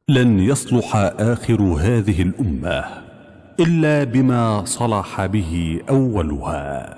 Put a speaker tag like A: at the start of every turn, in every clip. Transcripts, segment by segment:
A: لن يصلح اخر هذه الامه الا بما صلح به اولها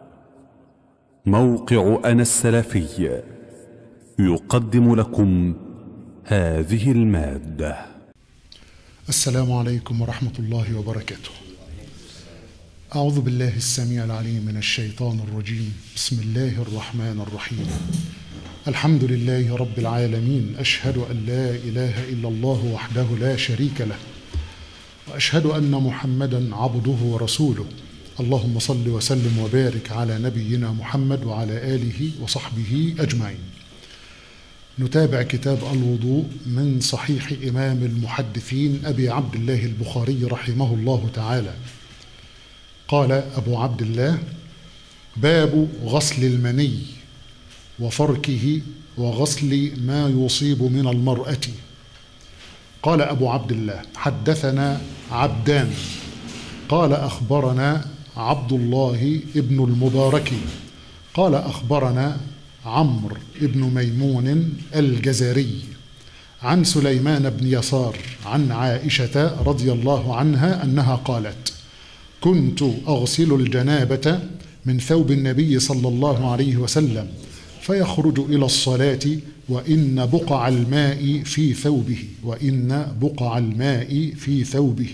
A: موقع انا السلفي يقدم لكم هذه الماده
B: السلام عليكم ورحمة الله وبركاته. أعوذ بالله السميع العليم من الشيطان الرجيم، بسم الله الرحمن الرحيم. الحمد لله رب العالمين، أشهد أن لا إله إلا الله وحده لا شريك له. وأشهد أن محمدا عبده ورسوله. اللهم صل وسلم وبارك على نبينا محمد وعلى آله وصحبه أجمعين. نتابع كتاب الوضوء من صحيح إمام المحدثين أبي عبد الله البخاري رحمه الله تعالى قال أبو عبد الله باب غسل المني وفركه وغسل ما يصيب من المرأة قال أبو عبد الله حدثنا عبدان قال أخبرنا عبد الله ابن المبارك قال أخبرنا عمرو بن ميمون الجزري عن سليمان بن يسار عن عائشة رضي الله عنها أنها قالت كنت أغسل الجنابة من ثوب النبي صلى الله عليه وسلم فيخرج إلى الصلاة وإن بقع الماء في ثوبه وإن بقع الماء في ثوبه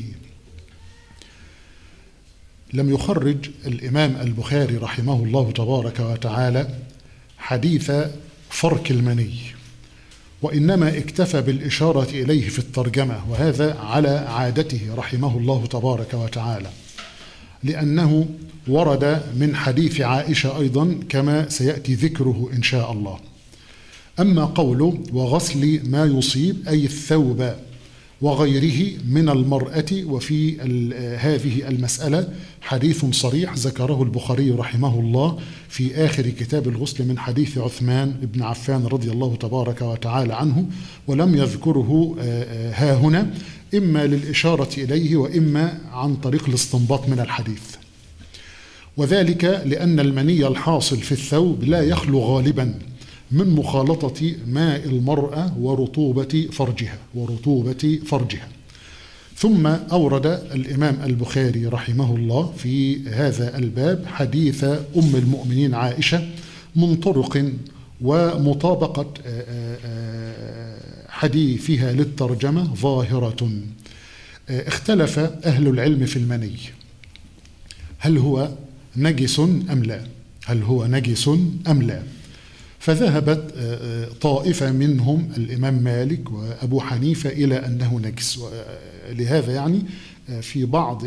B: لم يخرج الإمام البخاري رحمه الله تبارك وتعالى حديث فرك المني وانما اكتفى بالاشاره اليه في الترجمه وهذا على عادته رحمه الله تبارك وتعالى لانه ورد من حديث عائشه ايضا كما سياتي ذكره ان شاء الله اما قوله وغسل ما يصيب اي الثوب وغيره من المرأة وفي هذه المسألة حديث صريح ذكره البخاري رحمه الله في آخر كتاب الغسل من حديث عثمان بن عفان رضي الله تبارك وتعالى عنه ولم يذكره ها هنا إما للإشارة إليه وإما عن طريق الاستنباط من الحديث وذلك لأن المني الحاصل في الثوب لا يخلو غالبا من مخالطة ماء المرأة ورطوبة فرجها ورطوبة فرجها ثم أورد الإمام البخاري رحمه الله في هذا الباب حديث أم المؤمنين عائشة من طرق ومطابقة حديثها للترجمة ظاهرة اختلف أهل العلم في المني هل هو نجس أم لا هل هو نجس أم لا فذهبت طائفة منهم الإمام مالك وأبو حنيفة إلى أنه نجس لهذا يعني في بعض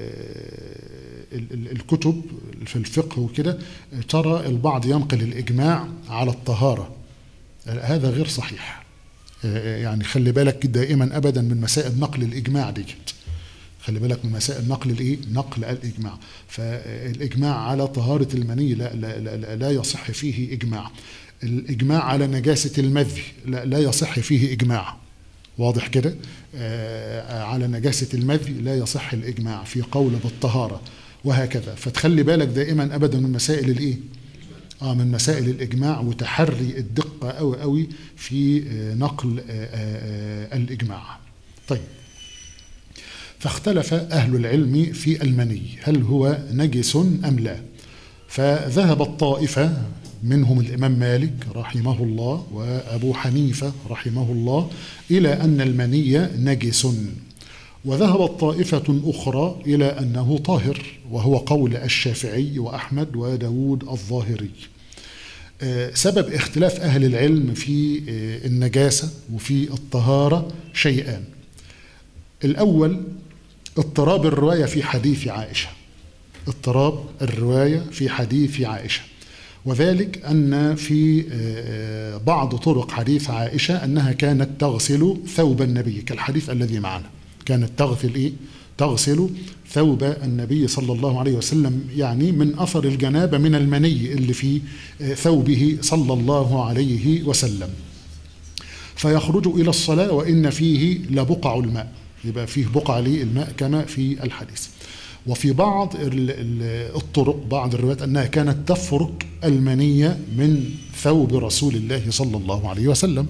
B: الكتب في الفقه وكده ترى البعض ينقل الإجماع على الطهارة هذا غير صحيح يعني خلي بالك دائما أبدا من مسائل نقل الإجماع ديت خلي بالك من مسائل نقل الايه؟ نقل الاجماع، فالاجماع على طهاره المني لا لا لا, لا يصح فيه اجماع. الاجماع على نجاسه المذي لا, لا يصح فيه اجماع. واضح كده؟ آه على نجاسه المذي لا يصح الاجماع في قول بالطهاره وهكذا، فتخلي بالك دائما ابدا من مسائل الايه؟ اه من مسائل الاجماع وتحري الدقه قوي قوي في آه نقل آه الاجماع. طيب فاختلف أهل العلم في المني هل هو نجس أم لا فذهب الطائفة منهم الإمام مالك رحمه الله وأبو حنيفة رحمه الله إلى أن المني نجس وذهبت طائفة أخرى إلى أنه طاهر وهو قول الشافعي وأحمد وداود الظاهري سبب اختلاف أهل العلم في النجاسة وفي الطهارة شيئان الأول اضطراب الرواية في حديث عائشة اضطراب الرواية في حديث عائشة وذلك أن في بعض طرق حديث عائشة أنها كانت تغسل ثوب النبي كالحديث الذي معنا كانت تغسل إيه؟ تغسل ثوب النبي صلى الله عليه وسلم يعني من أثر الجنابة من المني اللي في ثوبه صلى الله عليه وسلم فيخرج إلى الصلاة وإن فيه لبقع الماء يبقى فيه بقع للماء كما في الحديث وفي بعض الطرق بعض الروايات أنها كانت تفرك المنية من ثوب رسول الله صلى الله عليه وسلم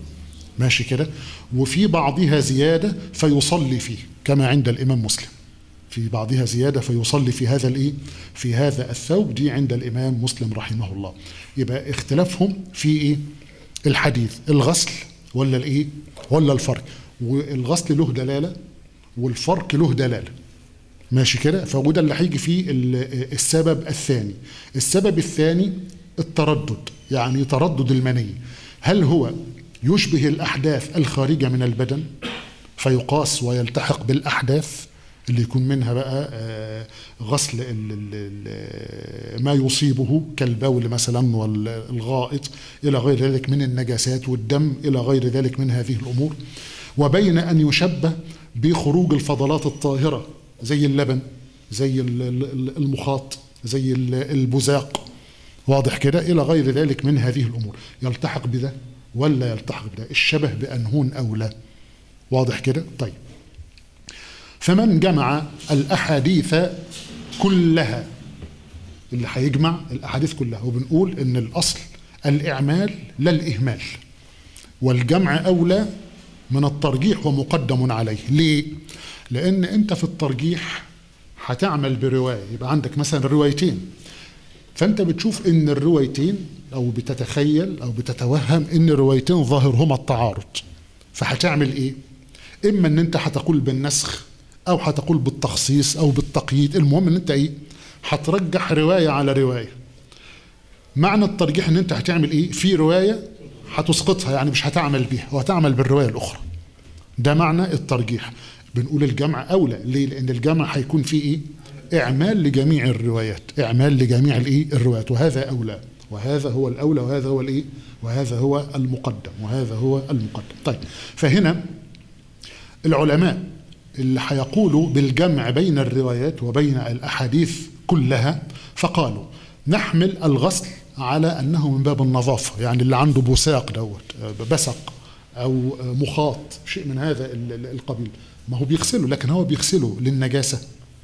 B: ماشي كده وفي بعضها زيادة فيصلي فيه كما عند الإمام مسلم في بعضها زيادة فيصلي في هذا الإيه في هذا الثوب دي عند الإمام مسلم رحمه الله يبقى اختلافهم في إيه الحديث الغسل ولا الإيه ولا الفرق والغسل له دلالة والفرق له دلالة ماشي كده فوده اللي هيجي فيه ال- السبب الثاني السبب الثاني التردد يعني تردد المني هل هو يشبه الأحداث الخارجة من البدن فيقاس ويلتحق بالأحداث اللي يكون منها بقى آه، غسل ال- ال- ال- ما يصيبه كالبول مثلا والغائط إلى غير ذلك من النجاسات والدم إلى غير ذلك من هذه الأمور وبين أن يشبه بخروج الفضلات الطاهرة زي اللبن زي ال- ال- المخاط زي ال- البزاق واضح كده إلى غير ذلك من هذه الأمور يلتحق بده ولا يلتحق بده الشبه بأنهون أولى واضح كده طيب فمن جمع الأحاديث كلها اللي هيجمع الأحاديث كلها وبنقول إن الأصل الإعمال لا الإهمال والجمع أولى من الترجيح ومقدم عليه ليه؟ لأن أنت في الترجيح هتعمل برواية يبقى عندك مثلا روايتين فأنت بتشوف إن الروايتين أو بتتخيل أو بتتوهم إن الروايتين ظاهرهما التعارض فهتعمل إيه؟ إما إن أنت هتقول بالنسخ أو هتقول بالتخصيص أو بالتقييد المهم إن أنت إيه؟ هترجح رواية على رواية معنى الترجيح ان انت هتعمل ايه في روايه هتسقطها يعني مش هتعمل بيها وهتعمل بالروايه الاخرى ده معنى الترجيح بنقول الجمع اولى ليه لان الجمع هيكون فيه ايه اعمال لجميع الروايات اعمال لجميع الايه الروايات وهذا اولى وهذا هو الاولى وهذا هو الايه وهذا هو المقدم وهذا هو المقدم طيب فهنا العلماء اللي هيقولوا بالجمع بين الروايات وبين الاحاديث كلها فقالوا نحمل الغسل على انه من باب النظافه يعني اللي عنده بوساق دوت بسق او مخاط شيء من هذا ال- ال- القبيل ما هو بيغسله لكن هو بيغسله للنجاسه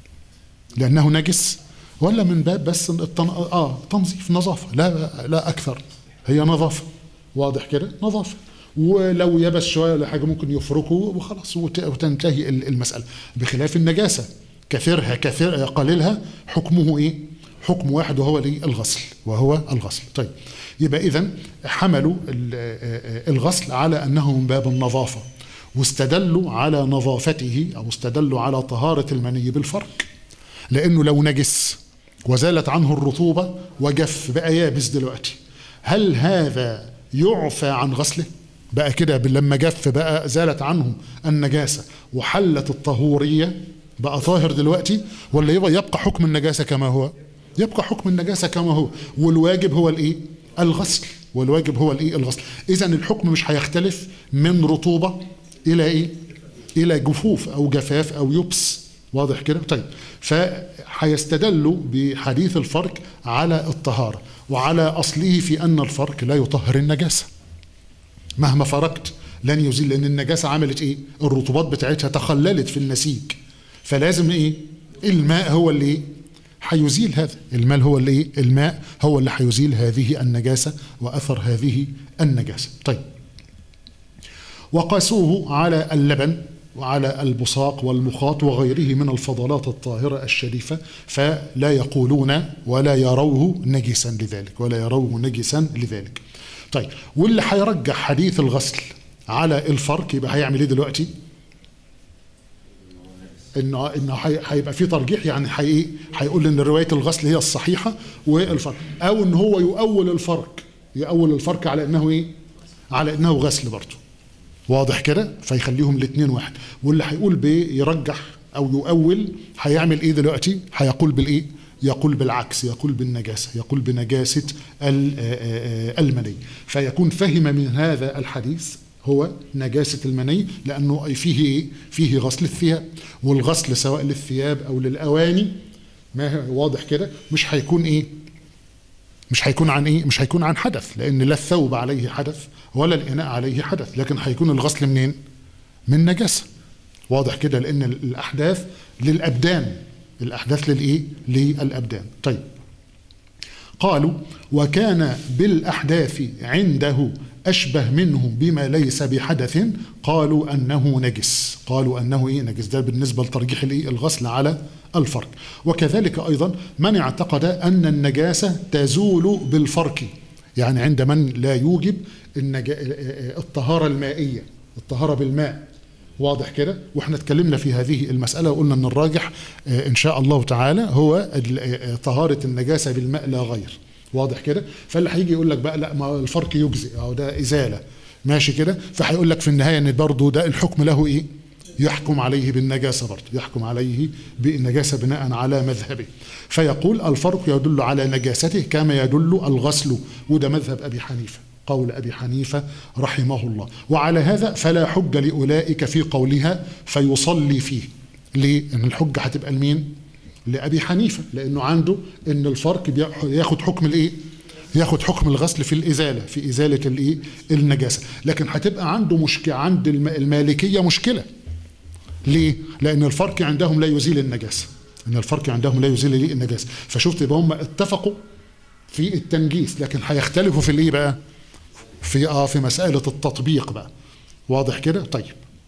B: لانه نجس ولا من باب بس التن... اه تنظيف نظافه لا لا اكثر هي نظافه واضح كده نظافه ولو يبس شويه ولا حاجه ممكن يفركه وخلاص وت- وتنتهي ال- المساله بخلاف النجاسه كثيرها كثير قليلها حكمه ايه؟ حكم واحد وهو الايه؟ الغسل وهو الغسل طيب يبقى اذا حملوا ال- آه، آه، الغسل على انه من باب النظافه واستدلوا على نظافته او استدلوا على طهاره المني بالفرق لانه لو نجس وزالت عنه الرطوبه وجف بقى يابس دلوقتي هل هذا يعفى عن غسله بقى كده لما جف بقى زالت عنه النجاسه وحلت الطهوريه بقى طاهر دلوقتي ولا يبقى يبقى حكم النجاسه كما هو يبقى حكم النجاسه كما هو والواجب هو الايه الغسل والواجب هو الايه الغسل اذا الحكم مش هيختلف من رطوبه الى ايه الى جفوف او جفاف او يبس واضح كده طيب فهيستدلوا بحديث الفرق على الطهاره وعلى اصله في ان الفرق لا يطهر النجاسه مهما فرقت لن يزيل لان النجاسه عملت ايه الرطوبات بتاعتها تخللت في النسيج فلازم ايه الماء هو اللي ايه هيزيل هذا الماء هو اللي ايه الماء هو اللي هيزيل هذه النجاسه واثر هذه النجاسه طيب وقاسوه على اللبن وعلى البصاق والمخاط وغيره من الفضلات الطاهرة الشريفة فلا يقولون ولا يروه نجسا لذلك ولا يروه نجسا لذلك طيب واللي هيرجح حديث الغسل على الفرق يبقى هيعمل ايه دلوقتي انه انه هي- هيبقى في ترجيح يعني هي هيقول ان روايه الغسل هي الصحيحه والفرق او ان هو يؤول الفرق يؤول الفرق على انه ايه على انه غسل برضه واضح كده فيخليهم الاثنين واحد واللي هيقول بيرجح او يؤول هيعمل ايه دلوقتي هيقول بالايه يقول بالعكس يقول بالنجاسه يقول بنجاسه ال- آه، آه، المني فيكون فهم من هذا الحديث هو نجاسه المني لانه فيه ايه فيه غسل الثياب والغسل سواء للثياب او للاواني ما هو واضح كده مش هيكون ايه مش هيكون عن ايه مش هيكون عن حدث لان لا الثوب عليه حدث ولا الاناء عليه حدث لكن هيكون الغسل منين من نجاسه واضح كده لان الاحداث للابدان الاحداث للايه للابدان طيب قالوا وكان بالاحداث عنده أشبه منه بما ليس بحدث قالوا أنه نجس قالوا أنه إيه نجس ده بالنسبة لترجيح الإيه الغسل على الفرق وكذلك أيضا من اعتقد أن النجاسة تزول بالفرق يعني عند من لا يوجب النجا... الطهارة المائية الطهارة بالماء واضح كده واحنا اتكلمنا في هذه المسألة وقلنا ان الراجح ان شاء الله تعالى هو طهارة النجاسة بالماء لا غير واضح كده فاللي هيجي يقول لك بقى لا ما الفرق يجزئ او ده ازاله ماشي كده فهيقول لك في النهايه ان برضه ده الحكم له ايه يحكم عليه بالنجاسه برضه يحكم عليه بالنجاسه بناء على مذهبه فيقول الفرق يدل على نجاسته كما يدل الغسل وده مذهب ابي حنيفه قول ابي حنيفه رحمه الله وعلى هذا فلا حج لاولئك في قولها فيصلي فيه ليه ان الحجه هتبقى لمين لابي حنيفه لانه عنده ان الفرق ياخد حكم الايه ياخد حكم الغسل في الازاله في ازاله الايه النجاسه لكن هتبقى عنده مشكله عند المالكيه مشكله ليه لان الفرق عندهم لا يزيل النجاسه ان الفرق عندهم لا يزيل النجاسه فشفت يبقى هم اتفقوا في التنجيس لكن هيختلفوا في الايه بقى في اه في مساله التطبيق بقى واضح كده طيب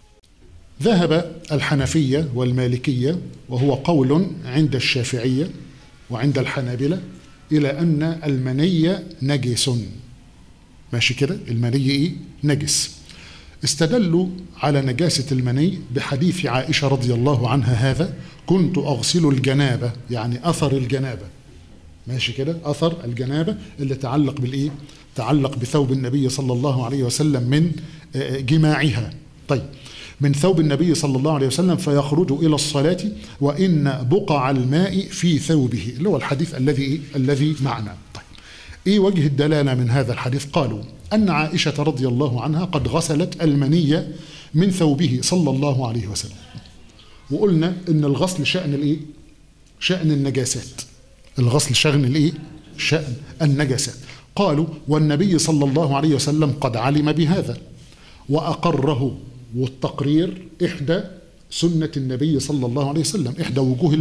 B: ذهب الحنفية والمالكية وهو قول عند الشافعية وعند الحنابلة إلى أن المني نجس ماشي كده المني إيه؟ نجس استدلوا على نجاسة المني بحديث عائشة رضي الله عنها هذا كنت أغسل الجنابة يعني أثر الجنابة ماشي كده أثر الجنابة اللي تعلق بالإيه تعلق بثوب النبي صلى الله عليه وسلم من جماعها طيب من ثوب النبي صلى الله عليه وسلم فيخرج الى الصلاه وان بقع الماء في ثوبه اللي هو الحديث الذي إيه؟ الذي معنا طيب ايه وجه الدلاله من هذا الحديث قالوا ان عائشه رضي الله عنها قد غسلت المنيه من ثوبه صلى الله عليه وسلم وقلنا ان الغسل شان الايه شان النجاسات الغسل شان الايه شان النجاسات قالوا والنبي صلى الله عليه وسلم قد علم بهذا واقره والتقرير إحدى سنة النبي صلى الله عليه وسلم إحدى وجوه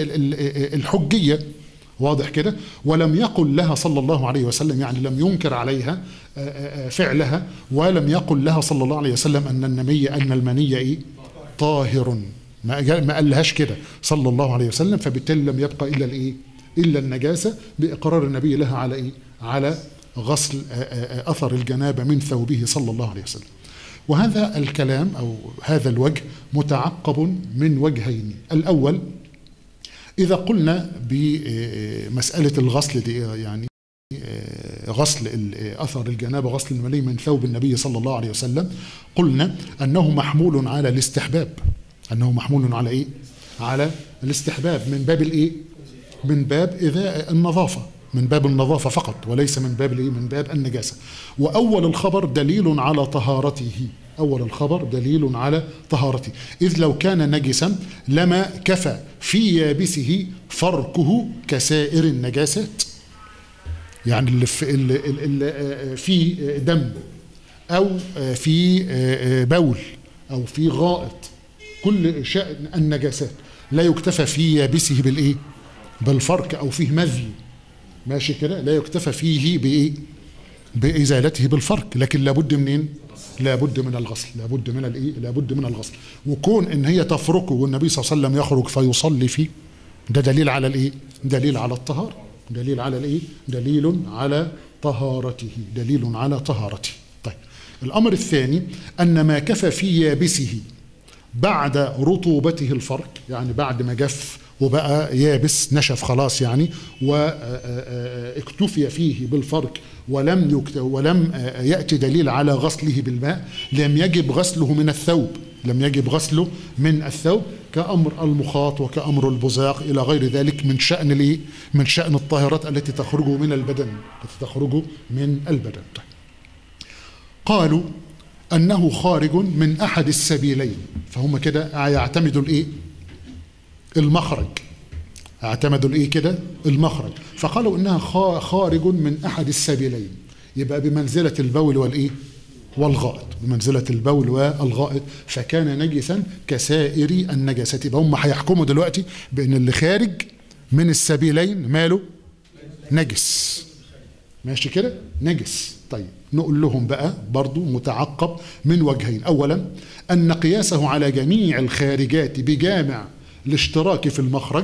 B: الحجية واضح كده ولم يقل لها صلى الله عليه وسلم يعني لم ينكر عليها فعلها ولم يقل لها صلى الله عليه وسلم أن النبي أن المنية إيه طاهر ما ما قالهاش كده صلى الله عليه وسلم فبالتالي لم يبقى إلا الإيه إلا النجاسة بإقرار النبي لها على إيه على غسل أثر الجنابة من ثوبه صلى الله عليه وسلم وهذا الكلام او هذا الوجه متعقب من وجهين الاول اذا قلنا بمساله الغسل دي يعني غسل اثر الجنابه غسل المني من ثوب النبي صلى الله عليه وسلم قلنا انه محمول على الاستحباب انه محمول على ايه على الاستحباب من باب الايه من باب اذا النظافه من باب النظافة فقط وليس من باب من باب النجاسة وأول الخبر دليل على طهارته أول الخبر دليل على طهارته إذ لو كان نجسا لما كفى في يابسه فركه كسائر النجاسات يعني اللي في, اللي اللي في دم أو في بول أو في غائط كل شأن النجاسات لا يكتفى في يابسه بالإيه بالفرك أو فيه مذي ماشي كده لا يكتفى فيه بايه بازالته بالفرق لكن لابد منين لابد من الغسل لابد من الايه لابد من الغسل وكون ان هي تفركه والنبي صلى الله عليه وسلم يخرج فيصلي فيه ده دليل على الايه دليل على الطهاره دليل على الايه دليل على طهارته دليل على طهارته طيب الامر الثاني ان ما كفى في يابسه بعد رطوبته الفرق يعني بعد ما جف وبقى يابس نشف خلاص يعني واكتفي فيه بالفرق ولم ولم ياتي دليل على غسله بالماء لم يجب غسله من الثوب لم يجب غسله من الثوب كامر المخاط وكامر البزاق الى غير ذلك من شان الايه؟ من شان الطاهرات التي تخرج من البدن التي تخرج من البدن طيب. قالوا انه خارج من احد السبيلين فهم كده يعتمدوا الايه؟ المخرج اعتمدوا الايه كده المخرج فقالوا انها خارج من احد السبيلين يبقى بمنزله البول والايه والغائط بمنزله البول والغائط فكان نجسا كسائر النجاسات يبقى هم هيحكموا دلوقتي بان اللي خارج من السبيلين ماله نجس ماشي كده نجس طيب نقول لهم بقى برضو متعقب من وجهين أولا أن قياسه على جميع الخارجات بجامع الاشتراك في المخرج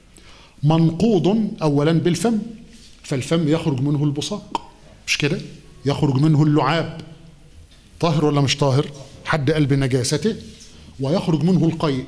B: منقوض أولا بالفم فالفم يخرج منه البصاق مش كده يخرج منه اللعاب طاهر ولا مش طاهر حد قلب نجاسته ويخرج منه القيء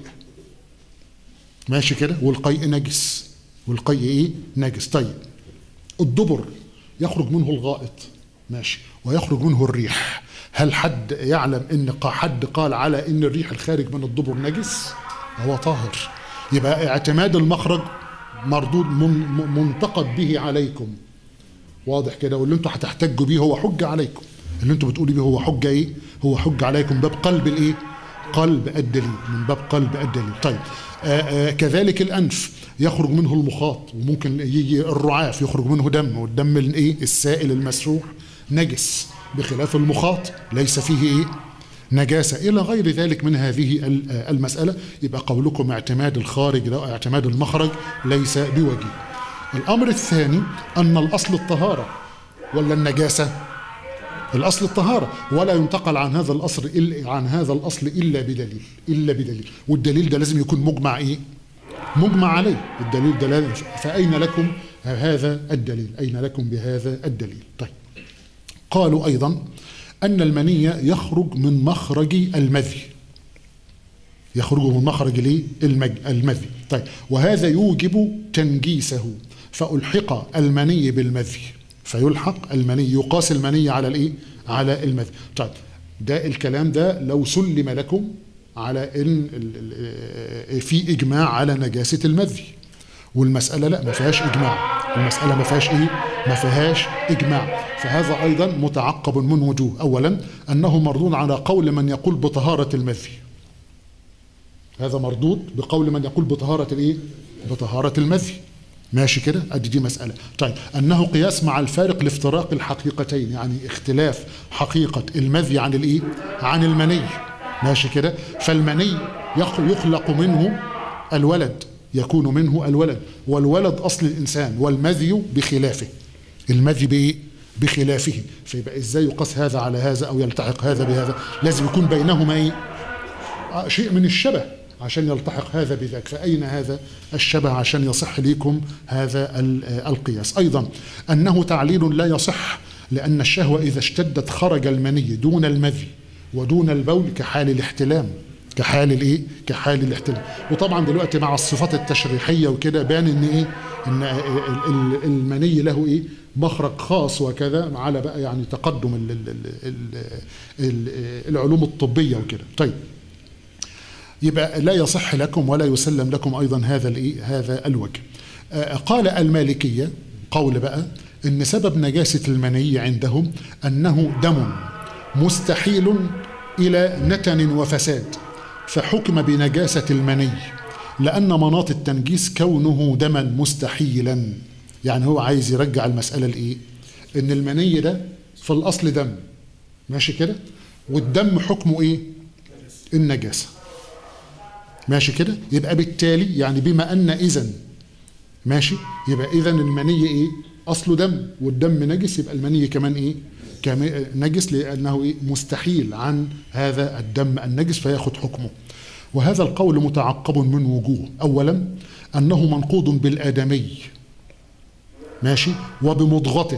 B: ماشي كده والقيء نجس والقيء ايه نجس طيب الدبر يخرج منه الغائط ماشي ويخرج منه الريح هل حد يعلم ان حد قال على ان الريح الخارج من الدبر نجس هو طاهر يبقى اعتماد المخرج مردود من منتقد به عليكم واضح كده واللي انتوا هتحتجوا بيه هو حجه عليكم اللي انتوا بتقولوا بيه هو حجه ايه هو حجه عليكم باب قلب الايه قلب الدليل من باب قلب الدليل طيب آآ آآ كذلك الانف يخرج منه المخاط وممكن يجي الرعاف يخرج منه دم والدم الايه السائل المسروح نجس بخلاف المخاط ليس فيه ايه نجاسة إلى غير ذلك من هذه المسألة يبقى قولكم اعتماد الخارج لا اعتماد المخرج ليس بوجه الأمر الثاني أن الأصل الطهارة ولا النجاسة الأصل الطهارة ولا ينتقل عن هذا الأصل إلا عن هذا الأصل إلا بدليل إلا بدليل والدليل ده لازم يكون مجمع إيه مجمع عليه الدليل ده لازم فأين لكم هذا الدليل أين لكم بهذا الدليل طيب قالوا أيضا أن المني يخرج من مخرج المذي يخرج من مخرج الايه المذي طيب وهذا يوجب تنجيسه فألحق المني بالمذي فيلحق المني يقاس المني على الايه على المذي طيب ده الكلام ده لو سلم لكم على ان في اجماع على نجاسه المذي والمساله لا ما فيهاش اجماع المساله ما فيهاش ايه ما فيهاش اجماع فهذا ايضا متعقب من وجوه اولا انه مردود على قول من يقول بطهاره المذي هذا مردود بقول من يقول بطهاره الايه بطهاره المذي ماشي كده ادي دي مساله طيب انه قياس مع الفارق لافتراق الحقيقتين يعني اختلاف حقيقه المذي عن الايه عن المني ماشي كده فالمني يخلق منه الولد يكون منه الولد والولد اصل الانسان والمذي بخلافه المذي بايه بخلافه فيبقى ازاي يقاس هذا على هذا او يلتحق هذا بهذا لازم يكون بينهما ايه شيء من الشبه عشان يلتحق هذا بذاك فأين هذا الشبه عشان يصح لكم هذا القياس أيضا أنه تعليل لا يصح لأن الشهوة إذا اشتدت خرج المني دون المذي ودون البول كحال الاحتلام كحال الايه كحال الاحتلام وطبعا دلوقتي مع الصفات التشريحيه وكده بان ان ايه ان المني له ايه مخرج خاص وكذا على بقى يعني تقدم ال ال ال ال العلوم الطبيه وكده طيب يبقى لا يصح لكم ولا يسلم لكم ايضا هذا الايه هذا الوجه قال المالكيه قول بقى ان سبب نجاسه المني عندهم انه دم مستحيل الى نتن وفساد فحكم بنجاسه المني لان مناط التنجيس كونه دما مستحيلا يعني هو عايز يرجع المساله لايه ان المني ده في الاصل دم ماشي كده والدم حكمه ايه النجاسه ماشي كده يبقى بالتالي يعني بما ان اذا ماشي يبقى اذا المني ايه اصله دم والدم نجس يبقى المني كمان ايه كمان نجس لانه ايه مستحيل عن هذا الدم النجس فياخذ حكمه وهذا القول متعقب من وجوه اولا انه منقوض بالادمي ماشي وبمضغته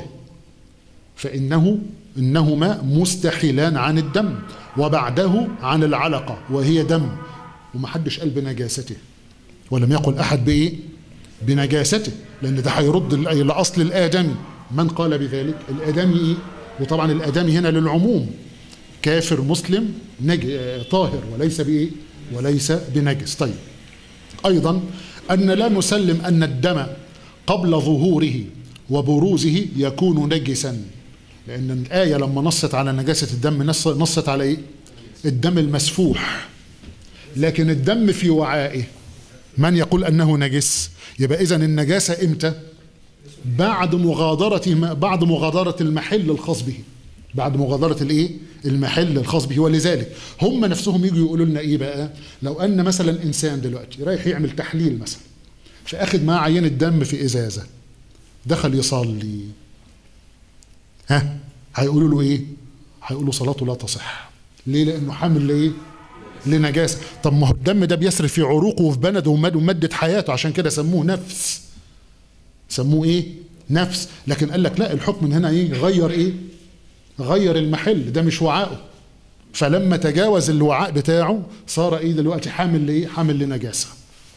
B: فانه انهما مستحيلان عن الدم وبعده عن العلقه وهي دم ومحدش قال بنجاسته ولم يقل احد بايه بنجاسته لان ده هيرد لاصل الادمي من قال بذلك الادمي ايه وطبعا الادمي هنا للعموم كافر مسلم نج... طاهر وليس بايه وليس بنجس طيب ايضا ان لا نسلم ان الدم قبل ظهوره وبروزه يكون نجسا لان الايه لما نصت على نجاسه الدم نصت على ايه الدم المسفوح لكن الدم في وعائه من يقول انه نجس يبقى اذا النجاسه امتى بعد مغادره بعد مغادره المحل الخاص به بعد مغادرة الايه؟ المحل الخاص به ولذلك هم نفسهم يجوا يقولوا لنا ايه بقى؟ لو ان مثلا انسان دلوقتي رايح يعمل تحليل مثلا فاخد معاه عينة دم في ازازة دخل يصلي ها هيقولوا له ايه هيقولوا صلاته لا تصح ليه لانه حامل لايه لنجاسه طب ما هو الدم ده بيسري في عروقه وفي بلده ومد- ومدة حياته عشان كده سموه نفس سموه ايه نفس لكن قال لك لا الحكم من هنا ايه غير ايه غير المحل ده مش وعائه فلما تجاوز الوعاء بتاعه صار ايه دلوقتي حامل لايه حامل لنجاسه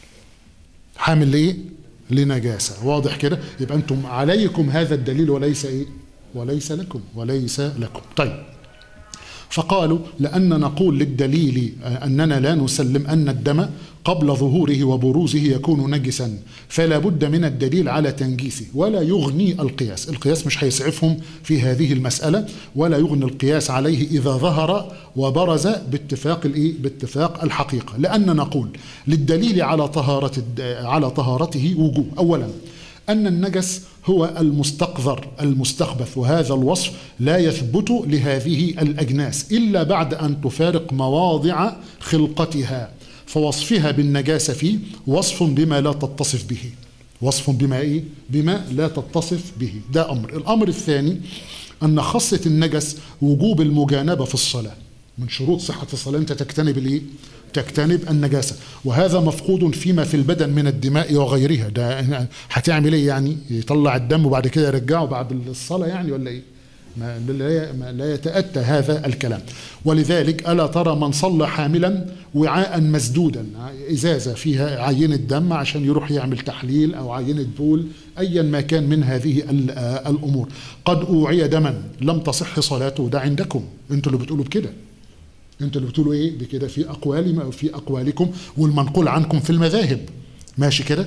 B: حامل لايه لنجاسه واضح كده يبقى انتم عليكم هذا الدليل وليس ايه وليس لكم وليس لكم طيب فقالوا لأن نقول للدليل أننا لا نسلم أن الدم قبل ظهوره وبروزه يكون نجسا فلا بد من الدليل على تنجيسه ولا يغني القياس القياس مش هيسعفهم في هذه المسألة ولا يغني القياس عليه إذا ظهر وبرز باتفاق الإيه؟ باتفاق الحقيقة لأن نقول للدليل على طهارة الد- على طهارته وجوه أولا أن النجس هو المستقذر المستخبث وهذا الوصف لا يثبت لهذه الأجناس إلا بعد أن تفارق مواضع خلقتها فوصفها بالنجاسة فيه وصف بما لا تتصف به وصف بما إيه؟ بما لا تتصف به ده أمر الأمر الثاني أن خاصة النجس وجوب المجانبة في الصلاة من شروط صحة الصلاة أنت تجتنب الإيه؟ تجتنب النجاسة وهذا مفقود فيما في البدن من الدماء وغيرها ده هتعمل ايه يعني يطلع الدم وبعد كده يرجعه بعد الصلاة يعني ولا ايه ما لا ما لا يتأتى هذا الكلام ولذلك ألا ترى من صلى حاملا وعاء مسدودا إزازة فيها عينة دم عشان يروح يعمل تحليل أو عينة بول أيا ما كان من هذه ال- آه الأمور قد أوعي دما لم تصح صلاته ده عندكم انتوا اللي بتقولوا بكده انتوا اللي بتقولوا ايه بكده في اقوال في اقوالكم والمنقول عنكم في المذاهب ماشي كده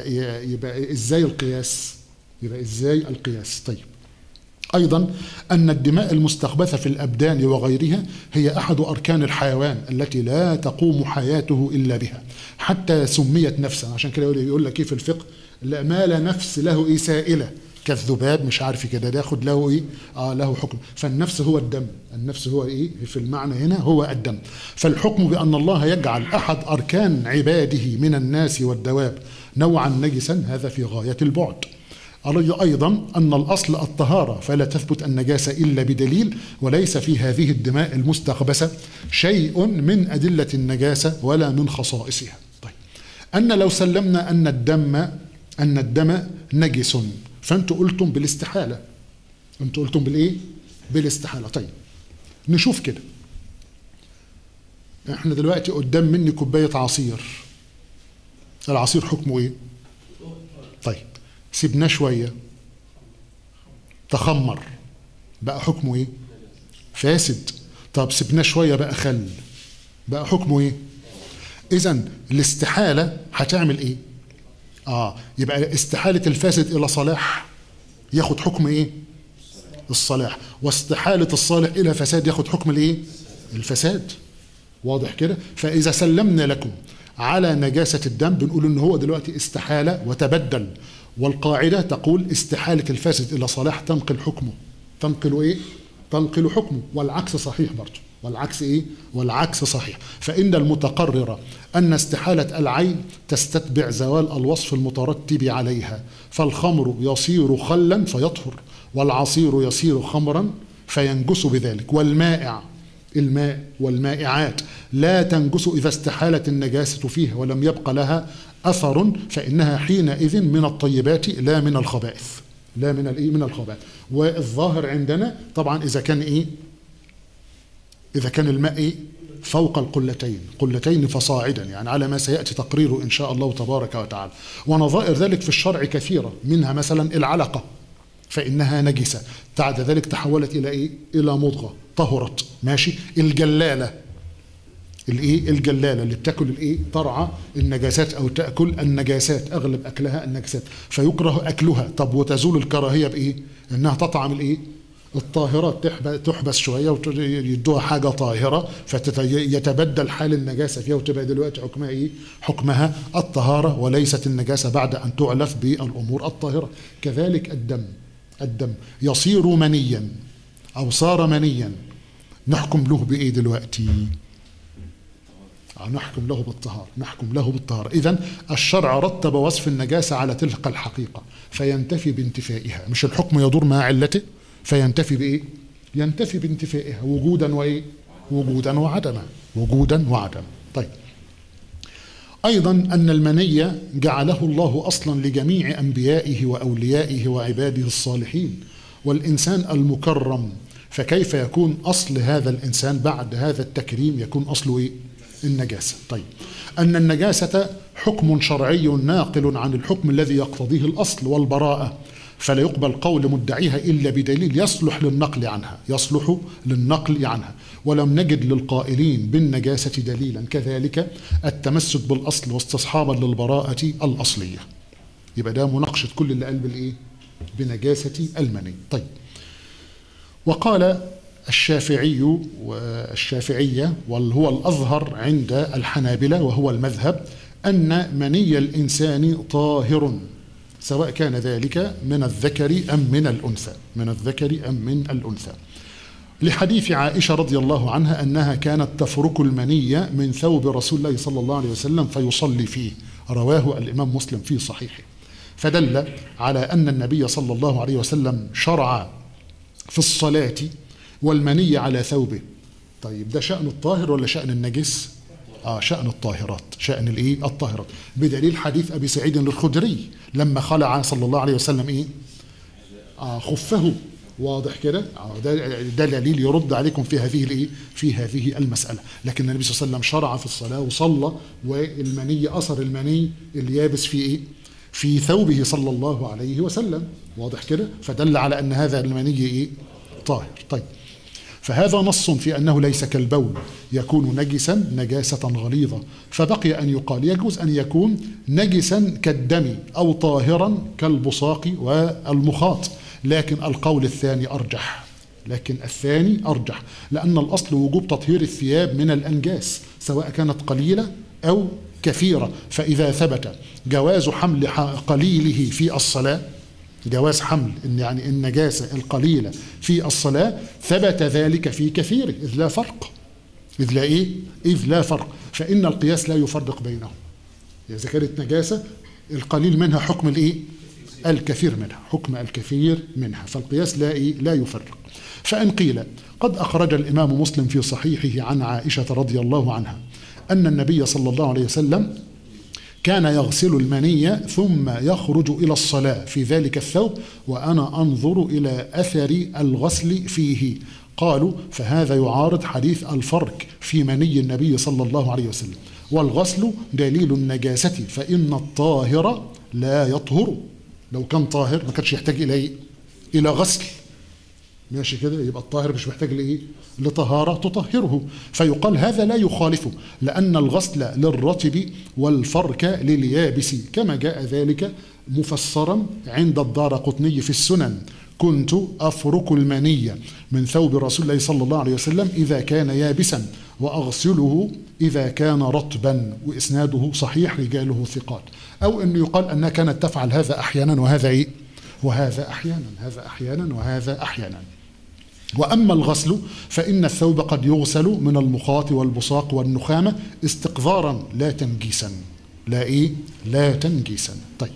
B: فيبقى ازاي القياس يبقى ازاي القياس طيب ايضا ان الدماء المستخبثه في الابدان وغيرها هي احد اركان الحيوان التي لا تقوم حياته الا بها حتى سميت نفسا عشان كده يقول- يقول لك ايه في الفقه لا ما لا نفس له ايه سائله كالذباب مش عارف كده ده ياخد له ايه اه له حكم فالنفس هو الدم النفس هو ايه في المعنى هنا هو الدم فالحكم بان الله يجعل احد اركان عباده من الناس والدواب نوعا نجسا هذا في غايه البعد أرى أيضا أن الأصل الطهارة فلا تثبت النجاسة إلا بدليل وليس في هذه الدماء المستخبثة شيء من أدلة النجاسة ولا من خصائصها طيب أن لو سلمنا أن الدم أن الدم نجس فأنتوا قلتم بالاستحالة أنتوا قلتم بالإيه؟ بالاستحالة طيب نشوف كده احنا دلوقتي قدام مني كوباية عصير العصير حكمه ايه؟ طيب سيبناه شوية تخمر بقى حكمه ايه فاسد طب سيبناه شوية بقى خل بقى حكمه ايه اذا الاستحالة هتعمل ايه اه يبقى استحالة الفاسد الى صلاح ياخد حكم ايه الصلاح واستحالة الصالح الى فساد ياخد حكم الايه الفساد واضح كده فاذا سلمنا لكم على نجاسة الدم بنقول ان هو دلوقتي استحالة وتبدل والقاعدة تقول استحالة الفاسد إلى صلاح تنقل حكمه تنقل إيه؟ تنقل حكمه والعكس صحيح برضه والعكس إيه؟ والعكس صحيح فإن المتقرر أن استحالة العين تستتبع زوال الوصف المترتب عليها فالخمر يصير خلا فيطهر والعصير يصير خمرا فينجس بذلك والمائع الماء والمائعات لا تنجس إذا استحالت النجاسة فيها ولم يبق لها أثر فإنها حينئذ من الطيبات لا من الخبائث لا من الإيه من الخبائث والظاهر عندنا طبعا إذا كان إيه إذا كان الماء إيه فوق القلتين قلتين فصاعدا يعني على ما سيأتي تقريره إن شاء الله تبارك وتعالى ونظائر ذلك في الشرع كثيرة منها مثلا العلقة فإنها نجسة بعد ذلك تحولت إلى إيه؟ إلى مضغة طهرت ماشي الجلالة الايه الجلاله اللي بتاكل الايه ترعى النجاسات او تاكل النجاسات اغلب اكلها النجاسات فيكره اكلها طب وتزول الكراهيه بايه انها تطعم الايه الطاهرات تحبس شويه ويدوها حاجه طاهره فيتبدل حال النجاسه فيها وتبقى دلوقتي حكمها ايه؟ حكمها الطهاره وليست النجاسه بعد ان تعلف بالامور الطاهره كذلك الدم الدم يصير منيا او صار منيا نحكم له بايه دلوقتي؟ نحكم له بالطهارة نحكم له بالطهارة إذا الشرع رتب وصف النجاسة على تلك الحقيقة فينتفي بانتفائها مش الحكم يدور مع علته فينتفي بإيه ينتفي بانتفائها وجودا وايه وجودا وعدما وجودا وعدما طيب ايضا ان المني جعله الله اصلا لجميع انبيائه واوليائه وعباده الصالحين والانسان المكرم فكيف يكون اصل هذا الانسان بعد هذا التكريم يكون اصله ايه النجاسه طيب ان النجاسه حكم شرعي ناقل عن الحكم الذي يقتضيه الاصل والبراءه فلا يقبل قول مدعيها الا بدليل يصلح للنقل عنها يصلح للنقل عنها ولم نجد للقائلين بالنجاسه دليلا كذلك التمسك بالاصل واستصحابا للبراءه الاصليه يبقى ده مناقشه كل اللي قال بالايه بنجاسه المني طيب وقال الشافعي والشافعية وهو الأظهر عند الحنابلة وهو المذهب أن مني الإنسان طاهر سواء كان ذلك من الذكر أم من الأنثى من الذكر أم من الأنثى لحديث عائشة رضي الله عنها أنها كانت تفرك المني من ثوب رسول الله صلى الله عليه وسلم فيصلي فيه رواه الإمام مسلم في صحيحه فدل على أن النبي صلى الله عليه وسلم شرع في الصلاة والمني على ثوبه طيب ده شأن الطاهر ولا شأن النجس آه شأن الطاهرات شأن الإيه الطاهرات بدليل حديث أبي سعيد الخدري لما خلع صلى الله عليه وسلم إيه آه خفه واضح كده آه ده ده دليل يرد عليكم في هذه الايه في هذه المساله لكن النبي صلى الله عليه وسلم شرع في الصلاه وصلى والمني اثر المني اليابس في ايه في ثوبه صلى الله عليه وسلم واضح كده فدل على ان هذا المني ايه طاهر طيب فهذا نص في انه ليس كالبول يكون نجسا نجاسه غليظه فبقي ان يقال يجوز ان يكون نجسا كالدم او طاهرا كالبصاق والمخاط لكن القول الثاني ارجح لكن الثاني ارجح لان الاصل وجوب تطهير الثياب من الانجاس سواء كانت قليله او كثيره فاذا ثبت جواز حمل قليله في الصلاه جواز حمل إن يعني النجاسة القليلة في الصلاة ثبت ذلك في كثيره إذ لا فرق إذ لا إيه؟ إذ لا فرق فإن القياس لا يفرق بينهم إذا كانت نجاسة القليل منها حكم الإيه؟ الكثير منها حكم الكثير منها فالقياس لا إيه؟ لا يفرق فإن قيل قد أخرج الإمام مسلم في صحيحه عن عائشة رضي الله عنها أن النبي صلى الله عليه وسلم كان يغسل المني ثم يخرج الى الصلاه في ذلك الثوب وانا انظر الى اثر الغسل فيه قالوا فهذا يعارض حديث الفرق في مني النبي صلى الله عليه وسلم والغسل دليل النجاسه فان الطاهر لا يطهر لو كان طاهر ما كانش يحتاج الى ايه؟ الى غسل ماشي كده يبقى الطاهر مش محتاج لايه؟ لطهارة تطهره فيقال هذا لا يخالفه لأن الغسل للرطب والفرك لليابس كما جاء ذلك مفسرا عند الدار قطني في السنن كنت أفرك المنية من ثوب رسول الله صلى الله عليه وسلم إذا كان يابسا وأغسله إذا كان رطبا وإسناده صحيح رجاله ثقات أو أنه يقال أنها كانت تفعل هذا أحيانا وهذا إيه؟ وهذا أحيانا هذا أحيانا وهذا أحيانا واما الغسل فان الثوب قد يغسل من المخاط والبصاق والنخامه استقذارا لا تنجيسا لا ايه لا تنجيسا طيب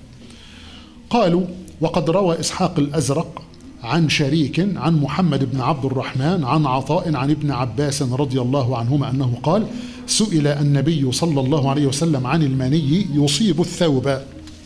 B: قالوا وقد روى اسحاق الازرق عن شريك عن محمد بن عبد الرحمن عن عطاء عن ابن عباس رضي الله عنهما انه قال سئل النبي صلى الله عليه وسلم عن المني يصيب الثوب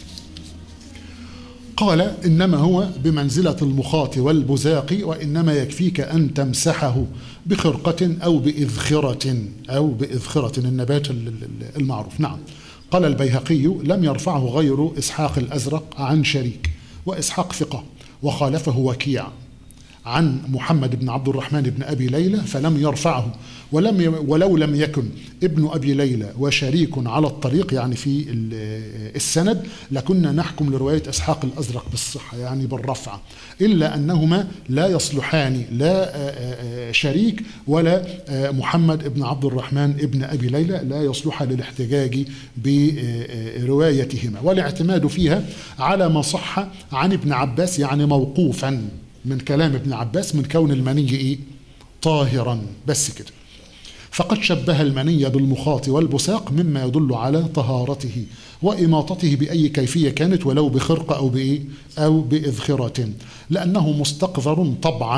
B: قال انما هو بمنزله المخاط والبزاق وانما يكفيك ان تمسحه بخرقه او باذخره او باذخره النبات المعروف نعم قال البيهقي لم يرفعه غير اسحاق الازرق عن شريك واسحاق ثقه وخالفه وكيع عن محمد بن عبد الرحمن بن ابي ليلى فلم يرفعه ولم ي... ولو لم يكن ابن ابي ليلى وشريك على الطريق يعني في السند لكنا نحكم لروايه اسحاق الازرق بالصحه يعني بالرفع الا انهما لا يصلحان لا شريك ولا محمد بن عبد الرحمن ابن ابي ليلى لا يصلح للاحتجاج بروايتهما والاعتماد فيها على ما صح عن ابن عباس يعني موقوفا من كلام ابن عباس من كون المني ايه طاهرا بس كده فقد شبه المني بالمخاط والبساق مما يدل على طهارته وإماطته بأي كيفية كانت ولو بخرقة أو بإيه أو بإذخرة لأنه مستقذر طبعا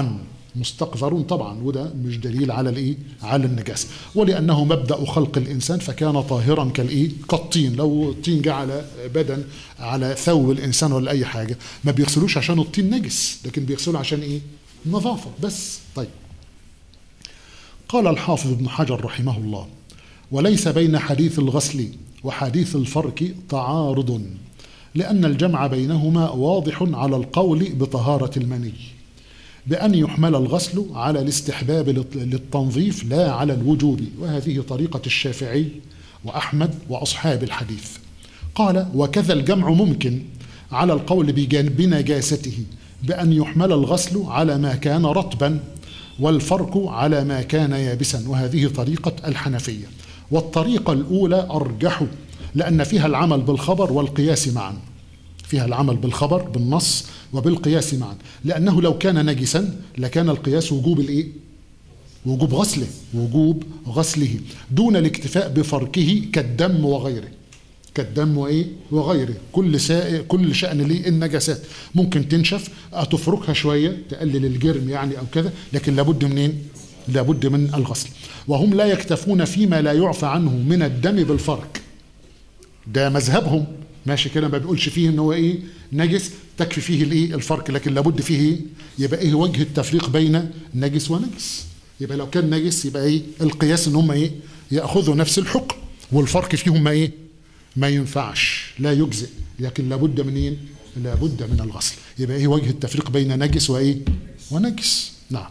B: مستقذر طبعا وده مش دليل على الايه على النجاسه ولانه مبدا خلق الانسان فكان طاهرا كالايه كالطين لو الطين جه على بدن على ثوب الانسان ولا اي حاجه ما بيغسلوش عشان الطين نجس لكن بيغسلوا عشان ايه نظافه بس طيب قال الحافظ ابن حجر رحمه الله وليس بين حديث الغسل وحديث الفرك تعارض لأن الجمع بينهما واضح على القول بطهارة المني بأن يحمل الغسل على الاستحباب للتنظيف لا على الوجوب وهذه طريقة الشافعي وأحمد وأصحاب الحديث قال وكذا الجمع ممكن على القول بنجاسته بأن يحمل الغسل على ما كان رطبا والفرك على ما كان يابسا وهذه طريقة الحنفية والطريقة الأولى أرجح لأن فيها العمل بالخبر والقياس معا فيها العمل بالخبر بالنص وبالقياس معا لأنه لو كان نجسا لكان القياس وجوب الإيه؟ وجوب غسله وجوب غسله دون الاكتفاء بفركه كالدم وغيره كالدم وايه وغيره كل سائق كل شأن ليه النجاسات ممكن تنشف تفركها شويه تقلل الجرم يعني او كذا لكن لابد منين لابد من الغسل وهم لا يكتفون فيما لا يعفى عنه من الدم بالفرك ده مذهبهم ماشي كده ما بيقولش فيه ان هو ايه نجس تكفي فيه الايه الفرق لكن لابد فيه ايه يبقى ايه وجه التفريق بين نجس ونجس يبقى لو كان نجس يبقى ايه القياس ان هم ايه ياخذوا نفس الحكم والفرق فيهم ما ايه ما ينفعش لا يجزئ لكن لابد من ايه لابد من الغسل يبقى ايه وجه التفريق بين نجس وايه ونجس نعم